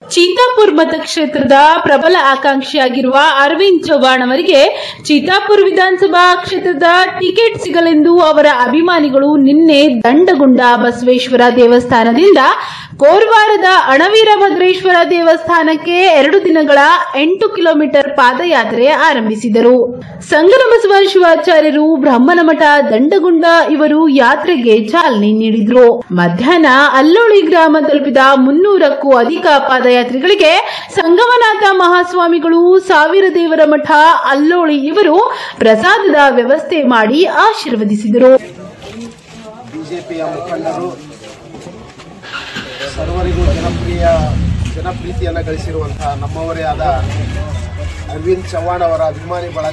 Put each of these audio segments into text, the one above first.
ಚೀತಾಪುರ್ ಮತಕ್ಷೇತ್ರದ ಪ್ರಬಲ ಆಕಾಂಕ್ಷಿಯಾಗಿರುವ ಅರವಿಂದ್ ಚೌಹಾಣ್ ಅವರಿಗೆ ಚೀತಾಪುರ್ ವಿಧಾನಸಭಾ ಕ್ಷೇತ್ರದ ಟಿಕೆಟ್ ಸಿಗಲೆಂದು ಅವರ ಅಭಿಮಾನಿಗಳು ನಿನ್ನೆ ದಂಡಗುಂಡ ಬಸವೇಶ್ವರ ದೇವಸ್ಥಾನದಿಂದ ಕೋರ್ವಾರದ ಅಣವೀರ ಭದ್ರೇಶ್ವರ ದೇವಸ್ಥಾನಕ್ಕೆ ಎರಡು ದಿನಗಳ ಎಂಟು ಕಿಲೋಮೀಟರ್ ಪಾದಯಾತ್ರೆ ಆರಂಭಿಸಿದರು ಸಂಗನಬಸವ ಶಿವಾಚಾರ್ಯರು ಬ್ರಹ್ಮನಮಠ ದಂಡಗುಂಡ ಇವರು ಯಾತ್ರೆಗೆ ಚಾಲನೆ ನೀಡಿದ್ರು ಮಧ್ಯಾಹ್ನ ಅಲ್ಲೋಳಿ ಗ್ರಾಮ ತಲುಪಿದ ಮುನ್ನೂರಕ್ಕೂ ಅಧಿಕ ಪಾದಯಾತ್ರಿಗಳಿಗೆ ಸಂಗಮನಾಥ ಮಹಾಸ್ವಾಮಿಗಳು ಸಾವಿರ ದೇವರ ಮಠ ಅಲ್ಲೋಳಿ ಇವರು ಪ್ರಸಾದದ ವ್ಯವಸ್ಥೆ ಮಾಡಿ ಆಶೀರ್ವದಿಸಿದರು ಬಿಜೆಪಿಯ ಮುಖಂಡರು ಸರ್ವರಿಗೂ ಜನಪ್ರಿಯ ಜನಪ್ರೀತಿಯನ್ನು ಗಳಿಸಿರುವಂತಹ ನಮ್ಮವರೇ ಆದ ಅರವಿಂದ್ ಚವ್ಹಾಣ್ ಅವರ ಅಭಿಮಾನಿ ಬಳಗ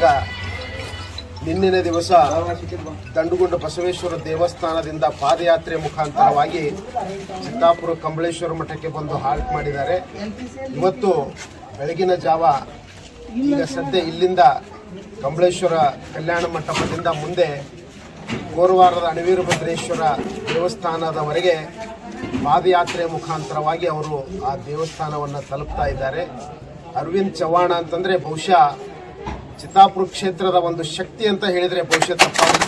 ನಿನ್ನಿನ ದಿವಸ ದಂಡುಗುಂಡ ಬಸವೇಶ್ವರ ದೇವಸ್ಥಾನದಿಂದ ಪಾದಯಾತ್ರೆ ಮುಖಾಂತರವಾಗಿ ಚಿತ್ತಾಪುರ ಕಂಬಳೇಶ್ವರ ಮಠಕ್ಕೆ ಬಂದು ಹಾಲ್ಟ್ ಮಾಡಿದ್ದಾರೆ ಇವತ್ತು ಬೆಳಗಿನ ಜಾವ ಈಗ ಸದ್ಯ ಇಲ್ಲಿಂದ ಕಂಬಳೇಶ್ವರ ಕಲ್ಯಾಣ ಮಂಟಪದಿಂದ ಮುಂದೆ ಕೋರವಾರದ ಅಣವೀರಭದ್ರೇಶ್ವರ ದೇವಸ್ಥಾನದವರೆಗೆ ಪಾದಯಾತ್ರೆ ಮುಖಾಂತರವಾಗಿ ಅವರು ಆ ದೇವಸ್ಥಾನವನ್ನು ತಲುಪ್ತಾ ಇದ್ದಾರೆ ಅರವಿಂದ್ ಚವ್ಹಾಣ ಅಂತಂದ್ರೆ ಬಹುಶಃ ಚಿತ್ತಾಪುರ ಕ್ಷೇತ್ರದ ಒಂದು ಶಕ್ತಿ ಅಂತ ಹೇಳಿದ್ರೆ ಬಹುಶಃ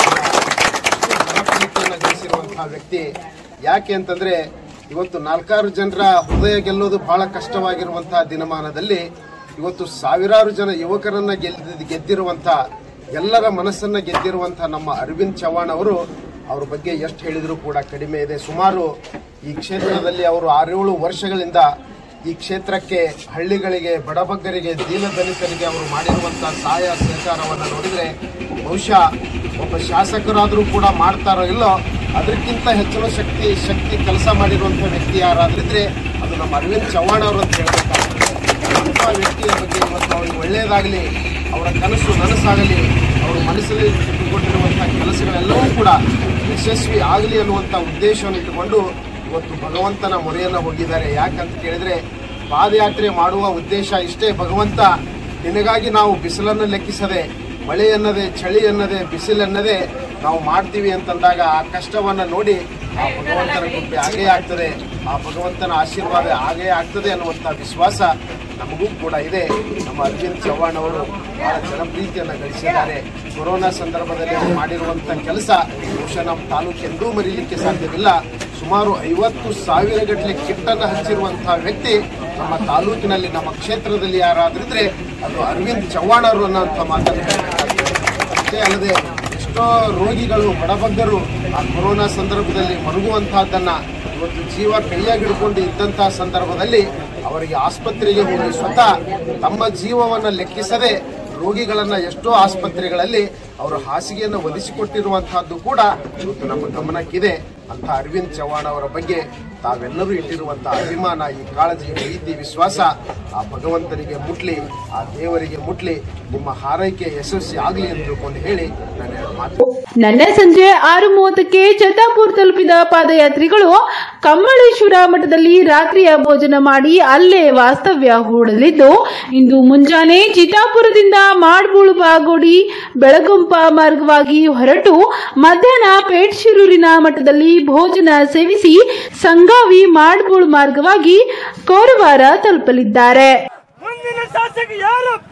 ತಪ್ಪಾಗುತ್ತಿಲ್ಲ ಜನಪ್ರಿಯತೆಯನ್ನು ಗಳಿಸಿರುವಂತಹ ವ್ಯಕ್ತಿ ಯಾಕೆ ಅಂತಂದ್ರೆ ಇವತ್ತು ನಾಲ್ಕಾರು ಜನರ ಹೃದಯ ಗೆಲ್ಲೋದು ಬಹಳ ಕಷ್ಟವಾಗಿರುವಂತಹ ದಿನಮಾನದಲ್ಲಿ ಇವತ್ತು ಸಾವಿರಾರು ಜನ ಯುವಕರನ್ನ ಗೆದ್ದ ಗೆದ್ದಿರುವಂತಹ ಎಲ್ಲರ ಮನಸ್ಸನ್ನ ಗೆದ್ದಿರುವಂತಹ ನಮ್ಮ ಅರವಿಂದ್ ಚವ್ಹಾಣ್ ಅವರು ಅವ್ರ ಬಗ್ಗೆ ಎಷ್ಟು ಹೇಳಿದರೂ ಕೂಡ ಕಡಿಮೆ ಇದೆ ಸುಮಾರು ಈ ಕ್ಷೇತ್ರದಲ್ಲಿ ಅವರು ಆರೇಳು ವರ್ಷಗಳಿಂದ ಈ ಕ್ಷೇತ್ರಕ್ಕೆ ಹಳ್ಳಿಗಳಿಗೆ ಬಡಬಗ್ಗರಿಗೆ ದೀನದಲಿತರಿಗೆ ಅವರು ಮಾಡಿರುವಂತಹ ಸಹಾಯ ಸಹಕಾರವನ್ನು ನೋಡಿದರೆ ಬಹುಶಃ ಒಬ್ಬ ಶಾಸಕರಾದರೂ ಕೂಡ ಮಾಡ್ತಾರೋ ಇಲ್ಲೋ ಅದಕ್ಕಿಂತ ಹೆಚ್ಚಿನ ಶಕ್ತಿ ಶಕ್ತಿ ಕೆಲಸ ಮಾಡಿರುವಂಥ ವ್ಯಕ್ತಿ ಯಾರಾದ್ರಿದ್ರೆ ಅದು ನಮ್ಮ ಅರವಿಂದ್ ಚವ್ಹಾಣ್ ಅವರು ಅಂತ ಹೇಳ್ಬೇಕಾಗ್ತದೆ ಅಂಥ ವ್ಯಕ್ತಿಯ ಬಗ್ಗೆ ಇವತ್ತು ಅವ್ರಿಗೆ ಒಳ್ಳೆಯದಾಗಲಿ ಅವರ ಕನಸು ನನಸಾಗಲಿ ಅವರ ಮನಸ್ಸಲ್ಲಿ ಇಟ್ಟುಕೊಂಡಿರುವಂಥ ಕೆಲಸಗಳೆಲ್ಲವೂ ಕೂಡ ಯಶಸ್ವಿ ಆಗಲಿ ಅನ್ನುವಂಥ ಉದ್ದೇಶವನ್ನು ಇಟ್ಟುಕೊಂಡು ಇವತ್ತು ಭಗವಂತನ ಮೊರೆಯನ್ನು ಹೋಗಿದ್ದಾರೆ ಯಾಕಂತ ಕೇಳಿದ್ರೆ ಪಾದಯಾತ್ರೆ ಮಾಡುವ ಉದ್ದೇಶ ಇಷ್ಟೇ ಭಗವಂತ ನಿನಗಾಗಿ ನಾವು ಬಿಸಿಲನ್ನು ಲೆಕ್ಕಿಸದೆ ಮಳೆ ಎನ್ನದೆ ಚಳಿ ಎನ್ನದೆ ಬಿಸಿಲೆನ್ನದೆ ನಾವು ಮಾಡ್ತೀವಿ ಅಂತಂದಾಗ ಆ ಕಷ್ಟವನ್ನು ನೋಡಿ ಆ ಭಗವಂತನ ಕೃಪೆ ಆಗೇ ಆಗ್ತದೆ ಆ ಭಗವಂತನ ಆಶೀರ್ವಾದ ಆಗೇ ಆಗ್ತದೆ ಅನ್ನುವಂಥ ವಿಶ್ವಾಸ ನಮಗೂ ಕೂಡ ಇದೆ ನಮ್ಮ ಅರವಿಂದ್ ಚವ್ಹಾಣ್ ಅವರು ಬಹಳ ಜನಪ್ರೀತಿಯನ್ನು ಗಳಿಸಿದ್ದಾರೆ ಕೊರೋನಾ ಸಂದರ್ಭದಲ್ಲಿ ಅವರು ಮಾಡಿರುವಂಥ ಕೆಲಸ ಬಹುಶಃ ನಮ್ಮ ತಾಲೂಕು ಎಂದೂ ಮರೀಲಿಕ್ಕೆ ಸಾಧ್ಯವಿಲ್ಲ ಸುಮಾರು ಐವತ್ತು ಸಾವಿರ ಗಟ್ಟಲೆ ಕಿಟ್ಟನ್ನು ಹಂಚಿರುವಂತಹ ವ್ಯಕ್ತಿ ನಮ್ಮ ತಾಲೂಕಿನಲ್ಲಿ ನಮ್ಮ ಕ್ಷೇತ್ರದಲ್ಲಿ ಯಾರಾದ್ರಿದ್ರೆ ಅದು ಅರವಿಂದ್ ಚವ್ಹಾಣ್ ಅವರು ಅನ್ನೋಂಥ ಮಾತನ್ನು ಹೇಳಬೇಕಾಗ್ತದೆ ಅಷ್ಟೇ ಅಲ್ಲದೆ ಎಷ್ಟೋ ರೋಗಿಗಳು ಬಡಬಗ್ಗರು ಆ ಕೊರೋನಾ ಸಂದರ್ಭದಲ್ಲಿ ಮರುಗುವಂತಹದ್ದನ್ನ ಇವತ್ತು ಜೀವ ಕೈಯಾಗಿ ಹಿಡ್ಕೊಂಡು ಇದ್ದಂತಹ ಸಂದರ್ಭದಲ್ಲಿ ಅವರಿಗೆ ಆಸ್ಪತ್ರೆಗೆ ಹೋಗಿ ಸ್ವತಃ ತಮ್ಮ ಜೀವವನ್ನು ಲೆಕ್ಕಿಸದೆ ರೋಗಿಗಳನ್ನ ಎಷ್ಟೋ ಆಸ್ಪತ್ರೆಗಳಲ್ಲಿ ಅವರು ಹಾಸಿಗೆಯನ್ನು ಒದಿಸಿಕೊಟ್ಟಿರುವಂತಹದ್ದು ಕೂಡ ಇವತ್ತು ನಮ್ಮ ಗಮನಕ್ಕಿದೆ ಅಂತ ಅರವಿಂದ್ ಚವ್ಹಾಣ್ ಅವರ ಬಗ್ಗೆ ತಾವೆಲ್ಲರೂ ಇಟ್ಟಿರುವಂತಹ ಅಭಿಮಾನ ಈ ಕಾಳಜಿ ಪ್ರೀತಿ ವಿಶ್ವಾಸ ಆ ಭಗವಂತನಿಗೆ ಮುಟ್ಲಿ ಆ ದೇವರಿಗೆ ಮುಟ್ಲಿ ನಿಮ್ಮ ಹಾರೈಕೆ ಯಶಸ್ವಿ ಆಗಲಿ ಅಂತ ತಿಳ್ಕೊಂಡು ಹೇಳಿ ನಾನು ಎರಡು ಮಾತು ನಿನ್ನೆ ಸಂಜೆ ಆರು ಮೂವತ್ತಕ್ಕೆ ಚತಾಪುರ್ ತಲುಪಿದ ಪಾದಯಾತ್ರಿಗಳು ಕಮ್ಮಳೇಶ್ವರ ಮಠದಲ್ಲಿ ರಾತ್ರಿಯ ಭೋಜನ ಮಾಡಿ ಅಲ್ಲೇ ವಾಸ್ತವ್ಯ ಹೂಡಲಿದ್ದು ಇಂದು ಮುಂಜಾನೆ ಚಿತಾಪುರದಿಂದ ಮಾಡ್ಬೂಳು ಬಾಗೋಡಿ ಬೆಳಗುಂಪ ಮಾರ್ಗವಾಗಿ ಹೊರಟು ಮಧ್ಯಾಹ್ನ ಪೇಟ್ಶಿರೂರಿನ ಮಠದಲ್ಲಿ ಭೋಜನ ಸೇವಿಸಿ ಸಂಗಾವಿ ಮಾಡ್ಬೂಳು ಮಾರ್ಗವಾಗಿ ಕೋರವಾರ ತಲುಪಲಿದ್ದಾರೆ ಮುಂದಿನ ಶಾಸಕ ಯಾರಪ್ಪ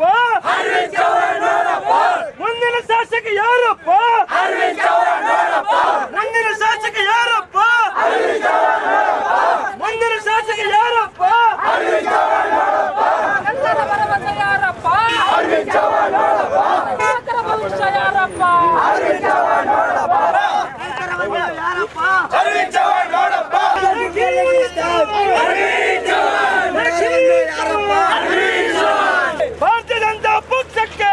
ಮುಂದಿನ ಶಾಸಕ ಯಾರಪ್ಪ ಮುಂದಿನ ಶಾಸಕ ಯಾರಪ್ಪ ಮುಂದಿನ ಶಾಸಕ ಯಾರಪ್ಪ ಎಲ್ಲರ ಭರವಸೆ ಯಾರಪ್ಪ ಯುವಕರ ಭವಿಷ್ಯ ಯಾರಪ್ಪ ಭಾರತೀಯ ಜನತಾ ಪಕ್ಷಕ್ಕೆ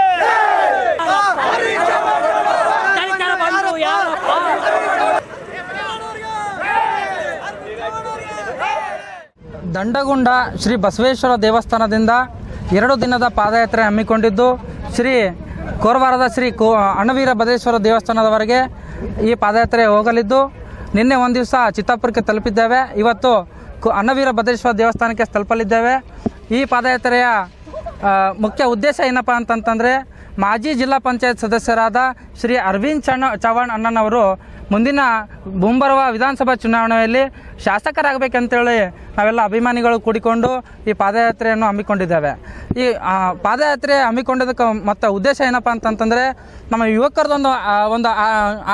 ದಂಡಗುಂಡ ಶ್ರೀ ಬಸವೇಶ್ವರ ದೇವಸ್ಥಾನದಿಂದ ಎರಡು ದಿನದ ಪಾದಯಾತ್ರೆ ಹಮ್ಮಿಕೊಂಡಿದ್ದು ಶ್ರೀ ಕೋರವಾರದ ಶ್ರೀ ಕೋ ಅಣವೀರ ಬಸವೇಶ್ವರ ದೇವಸ್ಥಾನದವರೆಗೆ ಈ ಪಾದಯಾತ್ರೆ ಹೋಗಲಿದ್ದು ನಿನ್ನೆ ಒಂದು ದಿವಸ ಚಿತ್ತಾಪುರಕ್ಕೆ ತಲುಪಿದ್ದೇವೆ ಇವತ್ತು ಕು ಅನ್ನವೀರ ಭದ್ರೇಶ್ವರ ದೇವಸ್ಥಾನಕ್ಕೆ ತಲುಪಲಿದ್ದೇವೆ ಈ ಪಾದಯಾತ್ರೆಯ ಆ, ಮುಖ್ಯ ಉದ್ದೇಶ ಏನಪ್ಪ ಅಂತಂತಂದರೆ ಮಾಜಿ ಜಿಲ್ಲಾ ಪಂಚಾಯತ್ ಸದಸ್ಯರಾದ ಶ್ರೀ ಅರವಿಂದ್ ಚಣ ಚವ್ಹಾಣ್ ಅಣ್ಣನವರು ಮುಂದಿನ ಮುಂಬರುವ ವಿಧಾನಸಭಾ ಚುನಾವಣೆಯಲ್ಲಿ ಶಾಸಕರಾಗಬೇಕಂತೇಳಿ ನಾವೆಲ್ಲ ಅಭಿಮಾನಿಗಳು ಕೂಡಿಕೊಂಡು ಈ ಪಾದಯಾತ್ರೆಯನ್ನು ಹಮ್ಮಿಕೊಂಡಿದ್ದೇವೆ ಈ ಆ, ಪಾದಯಾತ್ರೆ ಹಮ್ಮಿಕೊಂಡಿದ್ದಕ್ಕೆ ಮತ್ತು ಉದ್ದೇಶ ಏನಪ್ಪ ಅಂತಂತಂದರೆ ನಮ್ಮ ಯುವಕರದೊಂದು ಆ, ಒಂದು ಆ,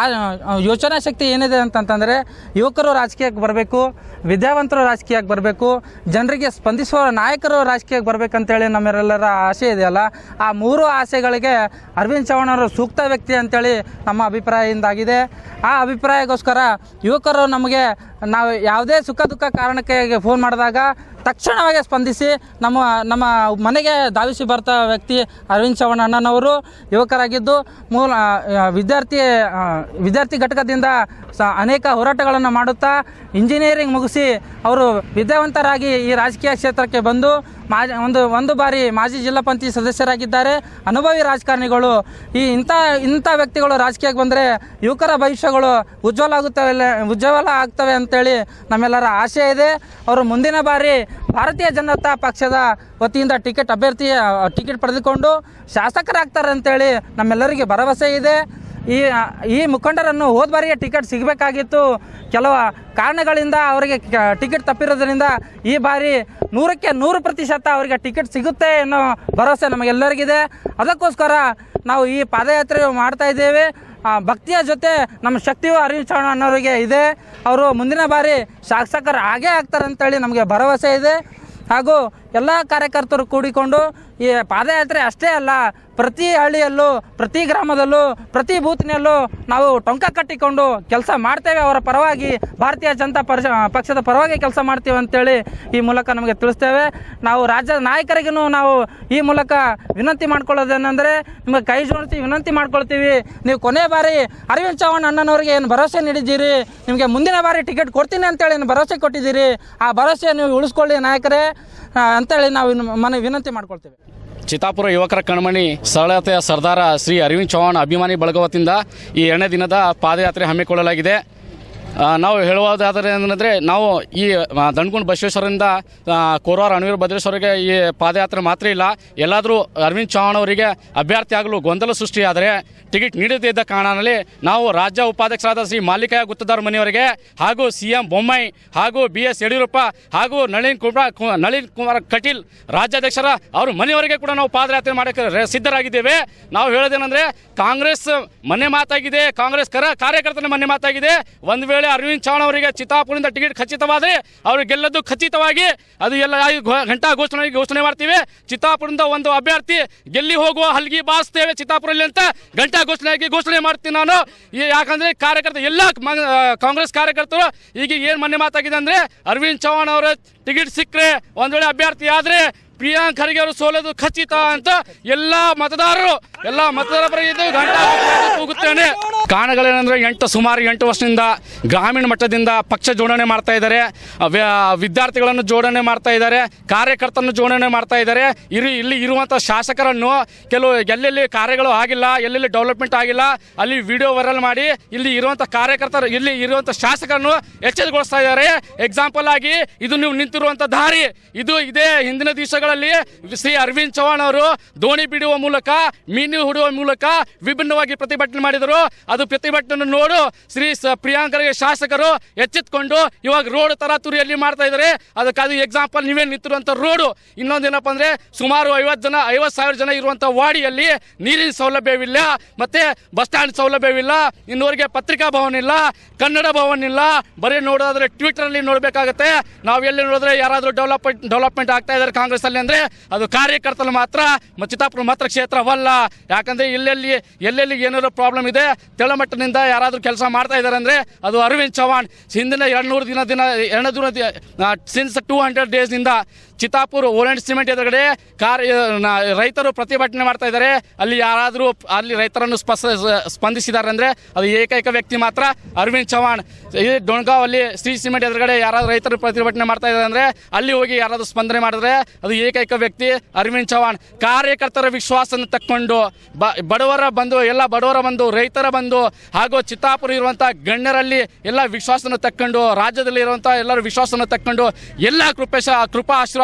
ಆ, ಯೋಚನಾ ಶಕ್ತಿ ಏನಿದೆ ಅಂತಂತಂದರೆ ಯುವಕರು ರಾಜಕೀಯಕ್ಕೆ ಬರಬೇಕು ವಿದ್ಯಾವಂತರು ರಾಜಕೀಯಕ್ಕೆ ಬರಬೇಕು ಜನರಿಗೆ ಸ್ಪಂದಿಸುವ ನಾಯಕರು ರಾಜಕೀಯಕ್ಕೆ ಬರಬೇಕಂತೇಳಿ ನಮ್ಮೆಲ್ಲರ ಆಸೆ ಇದೆಯಲ್ಲ ಆ ಮೂರು ಆಸೆಗಳಿಗೆ ಅರವಿಂದ್ ಚೌಹಾಣ್ ಅವರು ಸೂಕ್ತ ವ್ಯಕ್ತಿ ಅಂತೇಳಿ ನಮ್ಮ ಅಭಿಪ್ರಾಯದಿಂದಾಗಿದೆ ಆ ಅಭಿಪ್ರಾಯಕ್ಕೋಸ್ಕರ ಯುವಕರು ನಮಗೆ ನಾವು ಯಾವುದೇ ಸುಖ ದುಃಖ ಕಾರಣಕ್ಕೆ ಫೋನ್ ಮಾಡಿದಾಗ ತಕ್ಷಣವಾಗಿ ಸ್ಪಂದಿಸಿ ನಮ್ಮ ನಮ್ಮ ಮನೆಗೆ ಧಾವಿಸಿ ಬರ್ತಾ ವ್ಯಕ್ತಿ ಅರವಿಂದ್ ಚೌಹಾಣ್ ಅಣ್ಣನವರು ಯುವಕರಾಗಿದ್ದು ಮೂಲ ಆ, ವಿದ್ಯಾರ್ಥಿ ಆ, ವಿದ್ಯಾರ್ಥಿ ಘಟಕದಿಂದ ಸ ಅನೇಕ ಹೋರಾಟಗಳನ್ನು ಮಾಡುತ್ತಾ ಇಂಜಿನಿಯರಿಂಗ್ ಮುಗಿಸಿ ಅವರು ವಿದ್ಯಾವಂತರಾಗಿ ಈ ರಾಜಕೀಯ ಕ್ಷೇತ್ರಕ್ಕೆ ಬಂದು ಮಾಜಿ ಒಂದು ಒಂದು ಬಾರಿ ಮಾಜಿ ಜಿಲ್ಲಾ ಪಂಚಾಯತ್ ಸದಸ್ಯರಾಗಿದ್ದಾರೆ ಅನುಭವಿ ರಾಜಕಾರಣಿಗಳು ಈ ಇಂಥ ಇಂಥ ವ್ಯಕ್ತಿಗಳು ರಾಜಕೀಯಕ್ಕೆ ಬಂದರೆ ಯುವಕರ ಭವಿಷ್ಯಗಳು ಉಜ್ವಲ ಆಗುತ್ತವೆ ಉಜ್ವಲ ಆಗ್ತವೆ ಅಂತೇಳಿ ನಮ್ಮೆಲ್ಲರ ಆಶೆ ಇದೆ ಅವರು ಮುಂದಿನ ಬಾರಿ ಭಾರತೀಯ ಜನತಾ ಪಕ್ಷದ ವತಿಯಿಂದ ಟಿಕೆಟ್ ಅಭ್ಯರ್ಥಿ ಟಿಕೆಟ್ ಪಡೆದುಕೊಂಡು ಶಾಸಕರಾಗ್ತಾರೆ ಅಂತೇಳಿ ನಮ್ಮೆಲ್ಲರಿಗೆ ಭರವಸೆ ಇದೆ ಈ ಈ ಮುಖಂಡರನ್ನು ಹೋದ ಬಾರಿಗೆ ಟಿಕೆಟ್ ಸಿಗಬೇಕಾಗಿತ್ತು ಕೆಲವು ಕಾರಣಗಳಿಂದ ಅವರಿಗೆ ಕ- ಟಿಕೆಟ್ ತಪ್ಪಿರೋದ್ರಿಂದ ಈ ಬಾರಿ ನೂರಕ್ಕೆ ನೂರು ಪ್ರತಿಶತ ಅವರಿಗೆ ಟಿಕೆಟ್ ಸಿಗುತ್ತೆ ಅನ್ನೋ ಭರವಸೆ ನಮಗೆಲ್ಲರಿಗಿದೆ ಅದಕ್ಕೋಸ್ಕರ ನಾವು ಈ ಪಾದಯಾತ್ರೆ ಮಾಡ್ತಾ ಇದ್ದೇವೆ ಆ, ಭಕ್ತಿಯ ಜೊತೆ ನಮ್ಮ ಶಕ್ತಿಯು ಅರವಿಂದ್ ಚೌಹಾಣ್ ಅನ್ನೋರಿಗೆ ಇದೆ ಅವರು ಮುಂದಿನ ಬಾರಿ ಶಾಸಕರು ಆಗೇ ಆಗ್ತಾರೆ ಅಂತೇಳಿ ನಮಗೆ ಭರವಸೆ ಇದೆ ಹಾಗೂ ಎಲ್ಲ ಕಾರ್ಯಕರ್ತರು ಕೂಡಿಕೊಂಡು ಈ ಪಾದಯಾತ್ರೆ ಅಷ್ಟೇ ಅಲ್ಲ ಪ್ರತಿ ಹಳ್ಳಿಯಲ್ಲೂ ಪ್ರತಿ ಗ್ರಾಮದಲ್ಲೂ ಪ್ರತಿ ಬೂತ್ನಲ್ಲೂ ನಾವು ಟೊಂಕ ಕಟ್ಟಿಕೊಂಡು ಕೆಲಸ ಮಾಡ್ತೇವೆ ಅವರ ಪರವಾಗಿ ಭಾರತೀಯ ಜನತಾ ಪಕ್ಷ ಪಕ್ಷದ ಪರವಾಗಿ ಕೆಲಸ ಮಾಡ್ತೀವಿ ಅಂತೇಳಿ ಈ ಮೂಲಕ ನಮಗೆ ತಿಳಿಸ್ತೇವೆ ನಾವು ರಾಜ್ಯದ ನಾಯಕರಿಗೂ ನಾವು ಈ ಮೂಲಕ ವಿನಂತಿ ಮಾಡ್ಕೊಳ್ಳೋದೇನೆಂದರೆ ನಿಮಗೆ ಕೈ ಜೋಡಿಸಿ ವಿನಂತಿ ಮಾಡ್ಕೊಳ್ತೀವಿ ನೀವು ಕೊನೆ ಬಾರಿ ಅರವಿಂದ್ ಚೌಹಾಣ್ ಅಣ್ಣನವರಿಗೆ ಏನು ಭರವಸೆ ನೀಡಿದ್ದೀರಿ ನಿಮಗೆ ಮುಂದಿನ ಬಾರಿ ಟಿಕೆಟ್ ಕೊಡ್ತೀನಿ ಅಂತೇಳಿ ಏನು ಭರವಸೆ ಕೊಟ್ಟಿದ್ದೀರಿ ಆ ಭರವಸೆ ನೀವು ಉಳಿಸ್ಕೊಳ್ಳಿ ನಾಯಕರೇ ಆ, ಅಂತೇಳಿ ನಾವು ಇನ್ನು ಮನೆ ವಿನಂತಿ ಮಾಡ್ಕೊಳ್ತೇವೆ ಚಿತ್ತಾಪುರ ಯುವಕರ ಕಣ್ಮಣಿ ಸರಳತೆಯ ಸರ್ದಾರ ಶ್ರೀ ಅರವಿಂದ್ ಚೌಹಾಣ್ ಅಭಿಮಾನಿ ಬಳಗ ವತಿಯಿಂದ ಈ ಎರಡನೇ ದಿನದ ಪಾದಯಾತ್ರೆ ಹಮ್ಮಿಕೊಳ್ಳಲಾಗಿದೆ ಆ, ನಾವು ಹೇಳುವುದಾದರೆ ಏನಂದರೆ ನಾವು ಈ ಆ, ದಂಡ್ಗುಂಡ್ ಬಸವೇಶ್ವರರಿಂದ ಆ, ಕೋರವಾರ ಅಣವೀರ ಭದ್ರೇಶ್ವರಿಗೆ ಈ ಪಾದಯಾತ್ರೆ ಮಾತ್ರ ಇಲ್ಲ ಎಲ್ಲಾದರೂ ಅರವಿಂದ್ ಚೌಹಾಣ್ ಅವರಿಗೆ ಅಭ್ಯರ್ಥಿ ಆಗಲು ಗೊಂದಲ ಸೃಷ್ಟಿಯಾದರೆ ಟಿಕೆಟ್ ನೀಡದೇ ಇದ್ದ ಕಾರಣದಲ್ಲಿ ನಾವು ರಾಜ್ಯ ಉಪಾಧ್ಯಕ್ಷರಾದ ಶ್ರೀ ಮಾಲಿಕಯ್ಯ ಗುತ್ತದಾರ್ ಮನೆಯವರಿಗೆ ಹಾಗೂ ಸಿ ಎಂ ಬೊಮ್ಮಾಯಿ ಹಾಗೂ ಬಿ ಎಸ್ ಯಡಿಯೂರಪ್ಪ ಹಾಗೂ ನಳಿನ್ ಕುಮಾರ್ ಕು- ನಳಿನ್ ಕುಮಾರ್ ಕಟೀಲ್ ರಾಜ್ಯಾಧ್ಯಕ್ಷರ ಅವ್ರ ಮನೆಯವರಿಗೆ ಕೂಡ ನಾವು ಪಾದಯಾತ್ರೆ ಮಾಡಕ್ಕೆ ರೆ- ಸಿದ್ಧರಾಗಿದ್ದೇವೆ ನಾವು ಹೇಳೋದೇನೆಂದ್ರೆ ಕಾಂಗ್ರೆಸ್ ಮನೆ ಮಾತಾಗಿದೆ ಕಾಂಗ್ರೆಸ್ ಕರ ಕಾರ್ಯಕರ್ತನ ಮನೆ ಮಾತಾಗಿದೆ ಒಂದು ವೇಳೆ ಅರವಿಂದ್ ಚೌಹಾಣ್ ಅವರಿಗೆ ಚಿತ್ತಾಪುರದಿಂದ ಟಿಕೆಟ್ ಖಚಿತವಾದರೆ ಅವರು ಗೆಲ್ಲದ್ದು ಖಚಿತವಾಗಿ ಅದು ಎಲ್ಲ ಆಗಿ ಘೋ- ಘಂಟಾ ಘೋಷಣೆ ಘೋಷಣೆ ಮಾಡ್ತೀವಿ ಚಿತ್ತಾಪುರದಿಂದ ಒಂದು ಅಭ್ಯರ್ಥಿ ಗೆಲ್ಲಿ ಹೋಗುವ ಹಲ್ಗಿ ಬಾರಿಸ್ತೇವೆ ಚಿತ್ತಾಪುರಲ್ಲಿ ಅಂತ ಘಂಟಾ ಘೋಷಣೆಯಾಗಿ ಘೋಷಣೆ ಮಾಡ್ತೀನಿ ನಾನು ಈ ಯಾಕಂದ್ರೆ ಕಾರ್ಯಕರ್ತ ಎಲ್ಲ ಮ- ಆ, ಕಾಂಗ್ರೆಸ್ ಕಾರ್ಯಕರ್ತರು ಈಗ ಏನು ಮೊನ್ನೆ ಮಾತಾಗಿದೆ ಅಂದ್ರೆ ಅರವಿಂದ್ ಚೌಹಾಣ್ ಅವರ ಟಿಕೆಟ್ ಸಿಕ್ಕರೆ ಒಂದ್ ವೇಳೆ ಅಭ್ಯರ್ಥಿ ಆದ್ರೆ ಪ್ರಿಯಾಂಕ್ ಖರ್ಗೆ ಅವರು ಸೋಲೋದು ಖಚಿತ ಅಂತ ಎಲ್ಲ ಮತದಾರರು ಎಲ್ಲ ಮತದಾರರ ಪರ ಇದು ಗಂಟಾ ಘೋಷಣೆ ಕೂಗುತ್ತೇನೆ ಕಾರಣಗಳೇನೆಂದ್ರೆ ಎಂಟು ಸುಮಾರು ಎಂಟು ವರ್ಷದಿಂದ ಗ್ರಾಮೀಣ ಮಟ್ಟದಿಂದ ಪಕ್ಷ ಜೋಡಣೆ ಮಾಡ್ತಾ ಇದ್ದಾರೆ ವ್ಯ- ವಿದ್ಯಾರ್ಥಿಗಳನ್ನು ಜೋಡಣೆ ಮಾಡ್ತಾ ಇದ್ದಾರೆ ಕಾರ್ಯಕರ್ತರನ್ನು ಜೋಡಣೆ ಮಾಡ್ತಾ ಇದ್ದಾರೆ ಇರು ಇಲ್ಲಿ ಇರುವಂಥ ಶಾಸಕರನ್ನು ಕೆಲವು ಎಲ್ಲೆಲ್ಲಿ ಕಾರ್ಯಗಳು ಆಗಿಲ್ಲ ಎಲ್ಲೆಲ್ಲಿ ಡೆವಲಪ್ಮೆಂಟ್ ಆಗಿಲ್ಲ ಅಲ್ಲಿ ವಿಡಿಯೋ ವೈರಲ್ ಮಾಡಿ ಇಲ್ಲಿ ಇರುವಂಥ ಕಾರ್ಯಕರ್ತರು ಇಲ್ಲಿ ಇರುವಂಥ ಶಾಸಕರನ್ನು ಎಚ್ಚರಗೊಳಿಸ್ತಾ ಇದ್ದಾರೆ ಎಕ್ಸಾಂಪಲ್ ಆಗಿ ಇದು ನೀವು ನಿಂತಿರುವಂಥ ದಾರಿ ಇದು ಇದೇ ಹಿಂದಿನ ದಿವಸಗಳಲ್ಲಿ ಶ್ರೀ ಅರವಿಂದ್ ಚೌಹಾಣ್ ಅವರು ದೋಣಿ ಬಿಡುವ ಮೂಲಕ ಮೀನು ಹುಡುವ ಮೂಲಕ ವಿಭಿನ್ನವಾಗಿ ಪ್ರತಿಭಟನೆ ಮಾಡಿದರು ಅದು ಪ್ರತಿಭಟನೆ ನೋಡು ಶ್ರೀ ಸ- ಪ್ರಿಯಾಂಕರಿಗೆ ಶಾಸಕರು ಎಚ್ಚೆತ್ಕೊಂಡು ಇವಾಗ ರೋಡ್ ತರಾತುರಿಯಲ್ಲಿ ಮಾಡ್ತಾ ಇದ್ದಾರೆ ಅದಕ್ಕೆ ಅದು ಎಕ್ಸಾಂಪಲ್ ನೀವೇ ನಿಂತಿರುವಂಥ ರೋಡು ಇನ್ನೊಂದೇನಪ್ಪ ಅಂದ್ರೆ ಸುಮಾರು ಐವತ್ತು ಜನ ಐವತ್ತು ಸಾವಿರ ಜನ ಇರುವಂಥ ವಾಡಿಯಲ್ಲಿ ನೀರಿನ ಸೌಲಭ್ಯವಿಲ್ಲ ಮತ್ತೆ ಬಸ್ ಸ್ಟ್ಯಾಂಡ್ ಸೌಲಭ್ಯವಿಲ್ಲ ಇನ್ನೂವರೆಗೆ ಪತ್ರಿಕಾ ಭವನ ಇಲ್ಲ ಕನ್ನಡ ಭವನ ಇಲ್ಲ ಬರೀ ನೋಡೋದಾದ್ರೆ ಟ್ವಿಟರ್ ಅಲ್ಲಿ ನೋಡ್ಬೇಕಾಗತ್ತೆ ನಾವು ಎಲ್ಲಿ ನೋಡಿದ್ರೆ ಯಾರಾದ್ರೂ ಡೆವಲಪ್ಮೆಂಟ್ ಡೆವಲಪ್ಮೆಂಟ್ ಆಗ್ತಾ ಇದ್ದಾರೆ ಕಾಂಗ್ರೆಸ್ ಅಲ್ಲಿ ಅಂದ್ರೆ ಅದು ಕಾರ್ಯಕರ್ತರು ಮಾತ್ರ ಮ- ಚಿತ್ತಾಪುರ ಮಾತ್ರ ಕ್ಷೇತ್ರವಲ್ಲ ಯಾಕಂದ್ರೆ ಎಲ್ಲೆಲ್ಲಿ ಎಲ್ಲೆಲ್ಲಿ ಏನಾದ್ರು ಪ್ರಾಬ್ಲಮ್ ಇದೆ ತೆಳಮಟ್ಟದಿಂದ ಯಾರಾದ್ರೂ ಕೆಲಸ ಮಾಡ್ತಾ ಇದ್ದಾರೆ ಅಂದ್ರೆ ಅದು ಅರವಿಂದ್ ಚೌಹಾಣ್ ಹಿಂದಿನ ಎರಡು ನೂರು ದಿನ ದಿನ ಎರಡು ದಿನ ಸಿನ್ಸ್ ಟೂ ಹಂಡ್ರೆಡ್ ಡೇಸ್ನಿಂದ ಚಿತ್ತಾಪುರ ಓರೆಂಟ್ ಸಿಮೆಂಟ್ ಎದುರುಗಡೆ ಕಾರ್ ನ- ರೈತರು ಪ್ರತಿಭಟನೆ ಮಾಡ್ತಾ ಇದ್ದಾರೆ ಅಲ್ಲಿ ಯಾರಾದರೂ ಅಲ್ಲಿ ರೈತರನ್ನು ಸ್ಪಷ್ಟ ಸ್ಪಂದಿಸಿದ್ದಾರೆ ಅಂದ್ರೆ ಅದು ಏಕೈಕ ವ್ಯಕ್ತಿ ಮಾತ್ರ ಅರವಿಂದ್ ಚೌಹಾಣ್ ಈ ಡೊಣ್ಗಾವ್ ಅಲ್ಲಿ ಶ್ರೀ ಸಿಮೆಂಟ್ ಎದುರುಗಡೆ ಯಾರಾದ್ರೂ ರೈತರು ಪ್ರತಿಭಟನೆ ಮಾಡ್ತಾ ಇದ್ದಾರೆ ಅಂದ್ರೆ ಅಲ್ಲಿ ಹೋಗಿ ಯಾರಾದ್ರೂ ಸ್ಪಂದನೆ ಮಾಡಿದ್ರೆ ಅದು ಏಕೈಕ ವ್ಯಕ್ತಿ ಅರವಿಂದ್ ಚೌಹಾಣ್ ಕಾರ್ಯಕರ್ತರ ವಿಶ್ವಾಸನ ತಕ್ಕೊಂಡು ಬ- ಬಡವರ ಬಂದು ಎಲ್ಲ ಬಡವರ ಬಂದು ರೈತರ ಬಂದು ಹಾಗೂ ಚಿತ್ತಾಪುರ ಇರುವಂಥ ಗಣ್ಯರಲ್ಲಿ ಎಲ್ಲ ವಿಶ್ವಾಸನ ತಕ್ಕೊಂಡು ರಾಜ್ಯದಲ್ಲಿ ಇರುವಂಥ ಎಲ್ಲರ ವಿಶ್ವಾಸನ ತಕ್ಕೊಂಡು ಎಲ್ಲ ಕೃಪೇಶ ಕೃಪಾ ಆಶೀರ್ವಾದ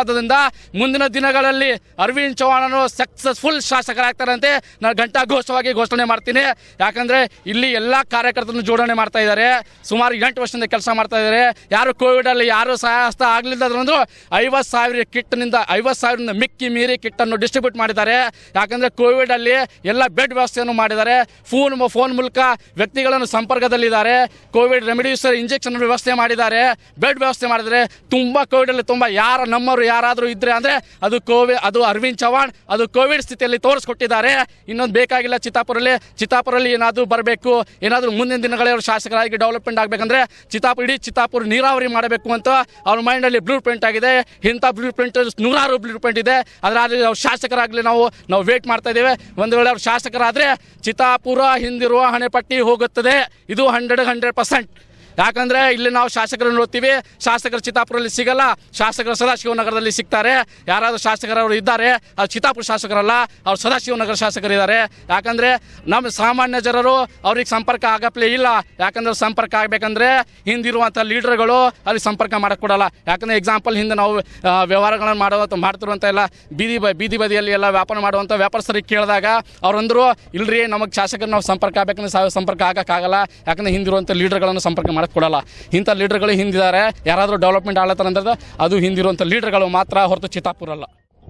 ಆಶೀರ್ವಾದದಿಂದ ಮುಂದಿನ ದಿನಗಳಲ್ಲಿ ಅರವಿಂದ್ ಚೌಹಾಣನು ಸಕ್ಸಸ್ಫುಲ್ ಶಾಸಕರಾಗ್ತಾರಂತೆ ನಾನು ಘಂಟಾಘೋಷವಾಗಿ ಘೋಷಣೆ ಮಾಡ್ತೀನಿ ಯಾಕಂದ್ರೆ ಇಲ್ಲಿ ಎಲ್ಲ ಕಾರ್ಯಕರ್ತರನ್ನು ಜೋಡಣೆ ಮಾಡ್ತಾ ಇದ್ದಾರೆ ಸುಮಾರು ಎಂಟು ವರ್ಷದಿಂದ ಕೆಲಸ ಮಾಡ್ತಾ ಇದ್ದಾರೆ ಯಾರು ಕೋವಿಡ್ ಅಲ್ಲಿ ಯಾರು ಸಹಾಯ ಹಸ್ತ ಆಗ್ಲಿಲ್ಲದ್ರಂದ್ರು ಐವತ್ತು ಸಾವಿರ ಕಿಟ್ನಿಂದ ಐವತ್ತು ಸಾವಿರದಿಂದ ಮಿಕ್ಕಿ ಮೀರಿ ಕಿಟ್ಟನ್ನು ಡಿಸ್ಟ್ರಿಬ್ಯೂಟ್ ಮಾಡಿದ್ದಾರೆ ಯಾಕಂದ್ರೆ ಕೋವಿಡ್ ಅಲ್ಲಿ ಎಲ್ಲ ಬೆಡ್ ವ್ಯವಸ್ಥೆಯನ್ನು ಮಾಡಿದ್ದಾರೆ ಫೋನ್ ಫೋನ್ ಮೂಲಕ ವ್ಯಕ್ತಿಗಳನ್ನು ಸಂಪರ್ಕದಲ್ಲಿದ್ದಾರೆ ಕೋವಿಡ್ ರೆಮಿಡೀಸ್ ಇಂಜೆಕ್ಷನ್ ವ್ಯವಸ್ಥೆ ಮಾಡಿದ್ದಾರೆ ಬೆಡ್ ವ್ಯವಸ್ಥೆ ಮಾಡಿದ್ದಾರೆ ತುಂಬಾ ಕೋವಿಡ್ ಅಲ್ಲಿ ತುಂಬಾ ಯಾರ ನಮ್ಮವರು ಯಾರಾದರೂ ಇದ್ರೆ ಅಂದ್ರೆ ಅದು ಕೋವಿಡ್ ಅದು ಅರವಿಂದ್ ಚವಾಣ್ ಅದು ಕೋವಿಡ್ ಸ್ಥಿತಿಯಲ್ಲಿ ತೋರಿಸ್ಕೊಟ್ಟಿದ್ದಾರೆ ಇನ್ನೊಂದು ಬೇಕಾಗಿಲ್ಲ ಚಿತ್ತಾಪುರಲ್ಲಿ ಚಿತ್ತಾಪುರಲ್ಲಿ ಏನಾದರೂ ಬರಬೇಕು ಏನಾದರೂ ಮುಂದಿನ ದಿನಗಳಲ್ಲಿ ಅವರು ಶಾಸಕರಾಗಿ ಡೆವಲಪ್ಮೆಂಟ್ ಆಗಬೇಕಂದ್ರೆ ಚಿತ್ತಾಪುರ ಇಡೀ ಚಿತ್ತಾಪುರ ನೀರಾವರಿ ಮಾಡಬೇಕು ಅಂತ ಅವ್ರ ಮೈಂಡಲ್ಲಿ ಬ್ಲೂ ಪ್ರಿಂಟ್ ಆಗಿದೆ ಇಂಥ ಬ್ಲೂ ಪ್ರಿಂಟ್ ನೂರಾರು ಬ್ಲೂ ಪ್ರಿಂಟ್ ಇದೆ ಅದರಲ್ಲಿ ಅವ್ರು ಶಾಸಕರಾಗಲಿ ನಾವು ನಾವು ವೇಟ್ ಮಾಡ್ತಾ ಇದ್ದೇವೆ ಒಂದು ವೇಳೆ ಅವ್ರು ಶಾಸಕರಾದರೆ ಚಿತ್ತಾಪುರ ಹಿಂದಿರುವ ಹಣೆಪಟ್ಟಿ ಹೋಗುತ್ತದೆ ಇದು ಹಂಡ್ರೆಡ್ ಹಂಡ್ರೆಡ್ ಪರ್ಸೆಂಟ್ ಯಾಕಂದ್ರೆ ಇಲ್ಲಿ ನಾವು ಶಾಸಕರನ್ನು ನೋಡ್ತೀವಿ ಶಾಸಕರು ಚಿತ್ತಾಪುರಲ್ಲಿ ಸಿಗಲ್ಲ ಶಾಸಕರು ಸದಾಶಿವನಗರದಲ್ಲಿ ಸಿಗ್ತಾರೆ ಯಾರಾದರೂ ಶಾಸಕರವರು ಇದ್ದಾರೆ ಅದು ಚಿತ್ತಾಪುರ ಶಾಸಕರಲ್ಲ ಅವ್ರು ಸದಾಶಿವನಗರ ಶಾಸಕರಿದ್ದಾರೆ ಯಾಕಂದ್ರೆ ನಮ್ಮ ಸಾಮಾನ್ಯ ಜನರು ಅವ್ರಿಗೆ ಸಂಪರ್ಕ ಆಗಪ್ಲೇ ಇಲ್ಲ ಯಾಕಂದ್ರೆ ಸಂಪರ್ಕ ಆಗಬೇಕಂದ್ರೆ ಹಿಂದಿರುವಂಥ ಲೀಡರ್ಗಳು ಅಲ್ಲಿ ಸಂಪರ್ಕ ಮಾಡಕ್ ಕೊಡಲ್ಲ ಯಾಕಂದ್ರೆ ಎಕ್ಸಾಂಪಲ್ ಹಿಂದೆ ನಾವು ಆ, ವ್ಯವಹಾರಗಳನ್ನು ಮಾಡುವ ಮಾಡ್ತಿರುವಂಥ ಎಲ್ಲ ಬೀದಿ ಬ ಬೀದಿ ಬದಿಯಲ್ಲಿ ಎಲ್ಲ ವ್ಯಾಪಾರ ಮಾಡುವಂಥ ವ್ಯಾಪಾರಸ್ಥರಿಗೆ ಕೇಳಿದಾಗ ಅವ್ರಂದ್ರು ಇಲ್ರಿ ನಮಗೆ ಶಾಸಕರು ನಾವು ಸಂಪರ್ಕ ಆಗ್ಬೇಕಂದ್ರೆ ಸಾವ ಸಂಪರ್ಕ ಆಗಕ್ಕಾಗಲ್ಲ ಯಾಕಂದ್ರೆ ಹಿಂದಿರುವಂಥ ಲೀಡರ್ಗಳನ್ನು ಸಂಪರ್ಕ ಮಾಡಕ್ ಕೊಡಲ್ಲ ಇಂಥ ಲೀಡರ್ಗಳು ಹಿಂದಿದ್ದಾರೆ ಯಾರಾದರೂ ಡೆವಲಪ್ಮೆಂಟ್ ಆಗ್ಲತ್ತಾರ ಅಂದ್ರೆ ಅದು ಹಿಂದಿರುವಂಥ ಲೀಡರ್ಗಳು ಮಾತ್ರ ಹೊರತು ಚಿತ್ತಾಪುರ ಅಲ್ಲ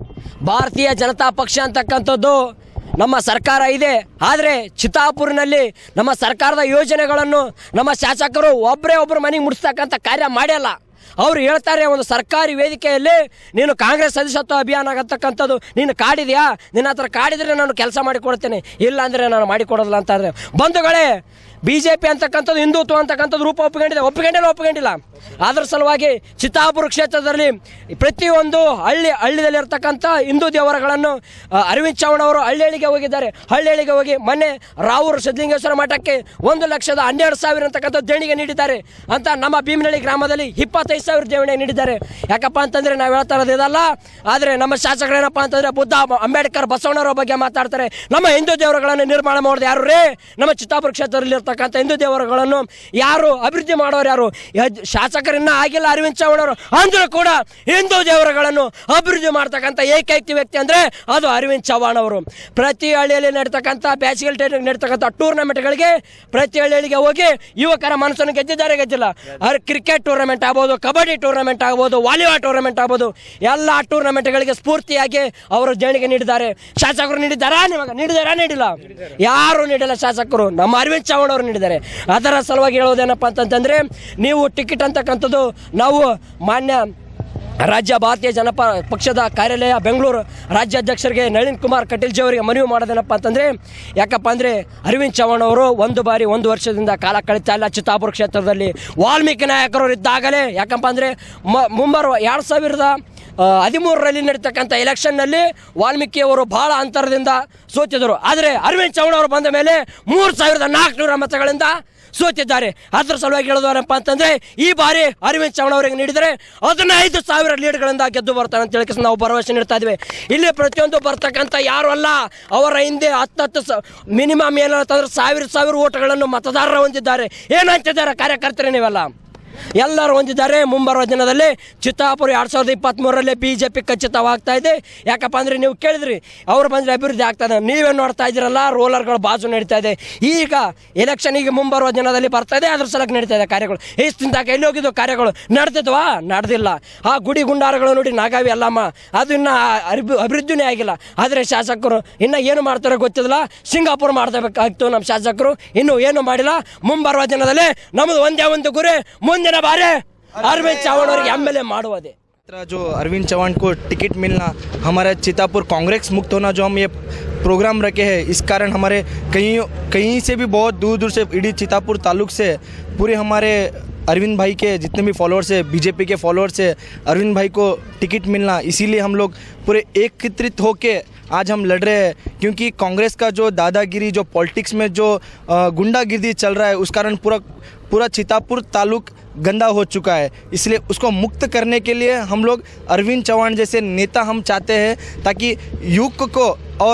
ಭಾರತೀಯ ಜನತಾ ಪಕ್ಷ ಅಂತಕ್ಕಂಥದ್ದು ನಮ್ಮ ಸರ್ಕಾರ ಇದೆ ಆದರೆ ಚಿತ್ತಾಪುರ್ನಲ್ಲಿ ನಮ್ಮ ಸರ್ಕಾರದ ಯೋಜನೆಗಳನ್ನು ನಮ್ಮ ಶಾಸಕರು ಒಬ್ಬರೇ ಒಬ್ಬರು ಮನೆಗೆ ಮುಟ್ಟಿಸ್ತಕ್ಕಂಥ ಕಾರ್ಯ ಮಾಡ್ಯಲ್ಲ ಅವ್ರು ಹೇಳ್ತಾರೆ ಒಂದು ಸರ್ಕಾರಿ ವೇದಿಕೆಯಲ್ಲಿ ನೀನು ಕಾಂಗ್ರೆಸ್ ಸದಸ್ಯತ್ವ ಅಭಿಯಾನ ಆಗತಕ್ಕಂಥದ್ದು ನೀನು ಕಾಡಿದ್ಯಾ ನಿನ್ನ ಹತ್ರ ಕಾಡಿದ್ರೆ ನಾನು ಕೆಲಸ ಮಾಡಿಕೊಡ್ತೇನೆ ಇಲ್ಲ ಅಂದರೆ ನಾನು ಮಾಡಿಕೊಡೋದಿಲ್ಲ ಅಂತ ಇದ್ದಾರೆ. ಬಂಧುಗಳೇ ಬಿ ಜೆ ಪಿ ಅಂತಕ್ಕಂಥದ್ದು ಹಿಂದುತ್ವ ಅಂತಕ್ಕಂಥದ್ದು ರೂಪ ಒಪ್ಪಿಕೊಂಡಿದೆ ಒಪ್ಪಿಕೊಂಡಿಲ್ಲ ಒಪ್ಪಿಕೊಂಡಿಲ್ಲ ಅದರ ಸಲುವಾಗಿ ಚಿತ್ತಾಪುರ ಕ್ಷೇತ್ರದಲ್ಲಿ ಪ್ರತಿಯೊಂದು ಹಳ್ಳಿ ಹಳ್ಳಿಯಲ್ಲಿರ್ತಕ್ಕಂಥ ಹಿಂದೂ ದೇವರುಗಳನ್ನು ಆ, ಅರವಿಂದ್ ಚೌಹಾಣ್ ಅವರು ಹಳ್ಳಿಗೆ ಹೋಗಿದ್ದಾರೆ ಹಳ್ಳಿಗೆ ಹೋಗಿ ಮೊನ್ನೆ ರಾವೂರು ಸಿದ್ಧಲಿಂಗೇಶ್ವರ ಮಠಕ್ಕೆ ಒಂದು ಲಕ್ಷದ ಹನ್ನೆರಡು ಸಾವಿರ ಅಂತಕ್ಕಂಥ ದೇಣಿಗೆ ನೀಡಿದ್ದಾರೆ ಅಂತ ನಮ್ಮ ಭೀಮನಹಳ್ಳಿ ಗ್ರಾಮದಲ್ಲಿ ಇಪ್ಪತ್ತೈದು ಸಾವಿರ ದೇಣಿಗೆ ನೀಡಿದ್ದಾರೆ ಯಾಕಪ್ಪ ಅಂತಂದ್ರೆ ನಾವು ಹೇಳ್ತಾ ಇರೋದು ಇದಲ್ಲ ಆದರೆ ನಮ್ಮ ಶಾಸಕರೇನಪ್ಪ ಅಂತಂದ್ರೆ ಬುದ್ಧ ಅಂಬೇಡ್ಕರ್ ಬಸವಣ್ಣವರ ಬಗ್ಗೆ ಮಾತಾಡ್ತಾರೆ ನಮ್ಮ ಹಿಂದೂ ದೇವರುಗಳನ್ನು ನಿರ್ಮಾಣ ಮಾಡೋದು ಯಾರು ರೇ ನಮ್ಮ ಚಿತ್ತಾಪುರ ಕ್ಷೇತ್ರದಲ್ಲಿ ಇರ್ತಕ್ಕಂಥ ಹಿಂದೂ ದೇವರುಗಳನ್ನು ಯಾರು ಅಭಿವೃದ್ಧಿ ಮಾಡೋರು ಯಾರು ಯಜ್- ಶಾಸಕರಿನ್ನ ಆಗಿಲ್ಲ ಅರವಿಂದ್ ಚೌಹಾಣ್ ಅವರು ಅಂದ್ರೂ ಕೂಡ ಹಿಂದೂ ದೇವರುಗಳನ್ನು ಅಭಿವೃದ್ಧಿ ಮಾಡ್ತಕ್ಕಂಥ ಏಕೈಕ ವ್ಯಕ್ತಿ ಅಂದ್ರೆ ಅದು ಅರವಿಂದ್ ಚೌಹಾಣ್ ಅವರು ಪ್ರತಿ ಹಳ್ಳಿಯಲ್ಲಿ ನಡೀತಕ್ಕಂಥ ಬ್ಯಾಸಿಗೆ ಟೈಮ್ ನಡೀತಕ್ಕಂಥ ಟೂರ್ನಮೆಂಟ್ಗಳಿಗೆ ಪ್ರತಿ ಹಳ್ಳಿಗಳಿಗೆ ಹೋಗಿ ಯುವಕರ ಮನಸ್ಸನ್ನು ಗೆದ್ದಿದ್ದಾರೆ ಗೆದ್ದಿಲ್ಲ ಅವ್ರ ಕ್ರಿಕೆಟ್ ಟೂರ್ನಮೆಂಟ್ ಆಗ್ಬೋದು ಕಬಡ್ಡಿ ಟೂರ್ನಮೆಂಟ್ ಆಗ್ಬೋದು ವಾಲಿಬಾಲ್ ಟೂರ್ನಮೆಂಟ್ ಆಗ್ಬೋದು ಎಲ್ಲ ಟೂರ್ನಮೆಂಟ್ಗಳಿಗೆ ಸ್ಫೂರ್ತಿಯಾಗಿ ಅವರು ದೇಣಿಗೆ ನೀಡಿದ್ದಾರೆ ಶಾಸಕರು ನೀಡಿದ್ದಾರಾ ನಿಮಗೆ ನೀಡಿದಾರಾ ನೀಡಿಲ್ಲ ಯಾರು ನೀಡಿಲ್ಲ ಶಾಸಕರು ನಮ್ಮ ಅರವಿಂದ್ ಚೌಹಾಣ್ ಅವರು ನೀಡಿದ್ದಾರೆ ಅದರ ಸಲುವಾಗಿ ಹೇಳೋದೇನಪ್ಪ ಅಂತಂತಂದ್ರೆ ನೀವು ಟಿಕೆಟ್ ಅಂತಕ್ಕಂಥದ್ದು ನಾವು ಮಾನ್ಯ ರಾಜ್ಯ ಭಾರತೀಯ ಜನಪ ಪಕ್ಷದ ಕಾರ್ಯಾಲಯ ಬೆಂಗಳೂರು ರಾಜ್ಯಾಧ್ಯಕ್ಷರಿಗೆ ನಳಿನ್ ಕುಮಾರ್ ಕಟೀಲ್ ಜಿ ಅವರಿಗೆ ಮನವಿ ಮಾಡೋದೇನಪ್ಪ ಅಂತಂದರೆ ಯಾಕಪ್ಪ ಅಂದರೆ ಅರವಿಂದ್ ಚೌಹಾಣ್ ಅವರು ಒಂದು ಬಾರಿ ಒಂದು ವರ್ಷದಿಂದ ಕಾಲ ಕಳೀತಾ ಇಲ್ಲ ಚಿತ್ತಾಪುರ ಕ್ಷೇತ್ರದಲ್ಲಿ ವಾಲ್ಮೀಕಿ ನಾಯಕರು ಇದ್ದಾಗಲೇ ಯಾಕಪ್ಪ ಅಂದರೆ ಮುಂಬರುವ ಎರಡು ಸಾವಿರದ ಆ, ಹದಿಮೂರರಲ್ಲಿ ನಡೀತಕ್ಕಂಥ ಎಲೆಕ್ಷನ್ನಲ್ಲಿ ವಾಲ್ಮೀಕಿ ಅವರು ಬಹಳ ಅಂತರದಿಂದ ಸೋತಿದ್ರು ಆದರೆ ಅರವಿಂದ್ ಚೌಹಾಣ್ ಅವರು ಬಂದ ಮೇಲೆ ಮೂರು ಸಾವಿರದ ನಾಲ್ಕುನೂರ ಮತಗಳಿಂದ ಸೋತಿದ್ದಾರೆ ಅದ್ರ ಸಲುವಾಗಿ ಹೇಳೋದೇನಪ್ಪ ಅಂತಂದ್ರೆ ಈ ಬಾರಿ ಅರವಿಂದ್ ಚೌಹಾಣ್ ಅವರಿಗೆ ನೀಡಿದರೆ ಹದಿನೈದು ಸಾವಿರ ಲೀಡ್ಗಳಿಂದ ಗೆದ್ದು ಬರ್ತಾರೆ ಅಂತ ಹೇಳಿ ನಾವು ಭರವಸೆ ನೀಡ್ತಾ ಇದ್ವಿ ಇಲ್ಲಿ ಪ್ರತಿಯೊಂದು ಬರ್ತಕ್ಕಂಥ ಯಾರು ಅಲ್ಲ ಅವರ ಹಿಂದೆ ಹತ್ತತ್ತು ಸ ಮಿನಿಮಮ್ ಏನಂತಂದ್ರೆ ಸಾವಿರ ಸಾವಿರ ಓಟ್ಗಳನ್ನು ಮತದಾರರು ಹೊಂದಿದ್ದಾರೆ ಏನಂತಿದ್ದಾರೆ ಕಾರ್ಯಕರ್ತರೇ ನೀವೆಲ್ಲ ಎಲ್ಲರೂ ಹೊಂದಿದ್ದಾರೆ ಮುಂಬರುವ ದಿನದಲ್ಲಿ ಚಿತ್ತಾಪುರ ಎರಡು ಸಾವಿರದ ಇಪ್ಪತ್ತ್ಮೂರರಲ್ಲಿ ಬಿ ಜೆ ಪಿ ಖಚಿತವಾಗ್ತಾ ಇದೆ ಯಾಕಪ್ಪ ಅಂದರೆ ನೀವು ಕೇಳಿದ್ರಿ ಅವ್ರು ಬಂದರೆ ಅಭಿವೃದ್ಧಿ ಆಗ್ತದೆ ನೀವೇ ನೋಡ್ತಾ ಇದ್ದೀರಲ್ಲ ರೋಲರ್ಗಳು ಬಾಜು ನಡೀತಾ ಇದೆ ಈಗ ಎಲೆಕ್ಷನ್ ಈಗ ಮುಂಬರುವ ದಿನದಲ್ಲಿ ಬರ್ತಾ ಇದೆ ಅದ್ರ ಸಲಕ್ಕೆ ನಡೀತಾ ಇದೆ ಕಾರ್ಯಗಳು ಇಷ್ಟಿನ ತನಕ ಎಲ್ಲಿ ಹೋಗಿದ್ದು ಕಾರ್ಯಗಳು ನಡೆದಿದ್ವಾ ನಡೆದಿಲ್ಲ ಆ ಗುಡಿ ಗುಂಡಾರಗಳು ನೋಡಿ ನಾಗಾವಿ ಅಲ್ಲಮ್ಮ ಅದು ಇನ್ನು ಅಭಿವೃ- ಅಭಿವೃದ್ಧಿನೇ ಆಗಿಲ್ಲ ಆದರೆ ಶಾಸಕರು ಇನ್ನು ಏನು ಮಾಡ್ತಾರೋ ಗೊತ್ತಿಲ್ಲ ಸಿಂಗಾಪುರ ಮಾಡ್ತಬೇಕಾಗಿತ್ತು ನಮ್ಮ ಶಾಸಕರು ಇನ್ನು ಏನು ಮಾಡಿಲ್ಲ ಮುಂಬರುವ ದಿನದಲ್ಲಿ ನಮ್ಮದು ಒಂದೇ ಒಂದು ಗುರಿ ಮುಂದಿನ ಬಾರಿ ಅರವಿಂದ್ ಚೌಹಾಣ್ ಅವರಿಗೆ ಎಮ್ ಎಲ್ ಎ ಮಾಡುವುದೇ यात्रा जो अरविंद चौहान को टिकट मिलना हमारा चितापुर कांग्रेस मुक्त होना जो हम ये प्रोग्राम रखे हैं इस कारण हमारे कहीं कहीं से भी बहुत दूर दूर से इडी चितापुर तालुक से पूरे हमारे अरविंद भाई के जितने भी फॉलोअर्स है बीजेपी के फॉलोअर्स है अरविंद भाई को टिकट मिलना इसीलिए हम लोग पूरे एकत्रित होके आज हम लड़ रहे हैं क्योंकि कांग्रेस का जो दादागिरी जो पॉलिटिक्स में जो अ, गुंडागिर्दी चल रहा है उस कारण पूरा पूरा चितापुर तालुक गंदा हो चुका है इसलिए उसको मुक्त करने के लिए हम लोग अरविंद चौहान जैसे नेता हम चाहते हैं ताकि युग को और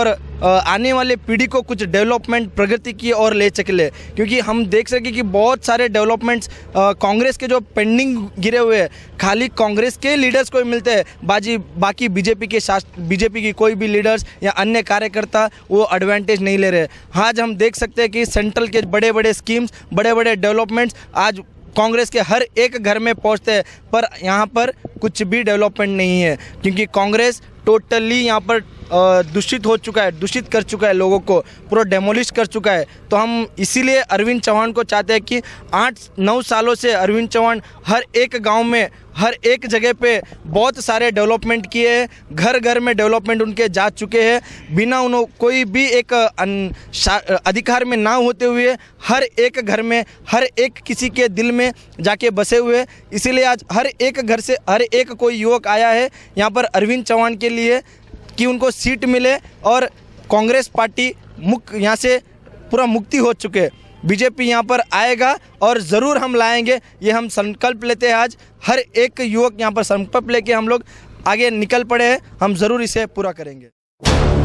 अ, आने वाले पीढ़ी को कुछ डेवलपमेंट प्रगति की ओर ले चले क्योंकि हम देख सके कि बहुत सारे डेवलपमेंट्स अ, कांग्रेस के जो पेंडिंग गिरे हुए हैं खाली कांग्रेस के लीडर्स को ही मिलते हैं बाजी बाकी बीजेपी के बीजेपी की कोई भी लीडर्स या अन्य कार्यकर्ता वो एडवांटेज नहीं ले रहे आज हम देख सकते हैं कि सेंट्रल के बड़े बड़े स्कीम्स बड़े बड़े डेवलपमेंट्स आज कांग्रेस के हर एक घर में पहुंचते हैं पर यहाँ पर कुछ भी डेवलपमेंट नहीं है क्योंकि कांग्रेस टोटली यहाँ पर अ, दूषित हो चुका है दूषित कर चुका है लोगों को पूरा डेमोलिश कर चुका है तो हम इसीलिए अरविंद चौहान को चाहते हैं कि आठ नौ सालों से अरविंद चौहान हर एक गांव में हर एक जगह पे बहुत सारे डेवलपमेंट किए हैं घर घर में डेवलपमेंट उनके जा चुके हैं बिना उन्हों कोई भी एक अन- शा- अधिकार में ना होते हुए हर एक घर में हर एक किसी के दिल में जाके बसे हुए हैं। इसीलिए आज हर एक घर से हर एक कोई युवक आया है यहाँ पर अरविंद चौहान के लिए कि उनको सीट मिले और कांग्रेस पार्टी मुक्त यहाँ से पूरा मुक्ति हो चुके हैं बीजेपी यहाँ पर आएगा और ज़रूर हम लाएंगे ये हम संकल्प लेते हैं आज हर एक युवक यहाँ पर संकल्प लेके हम लोग आगे निकल पड़े हैं हम ज़रूर इसे पूरा करेंगे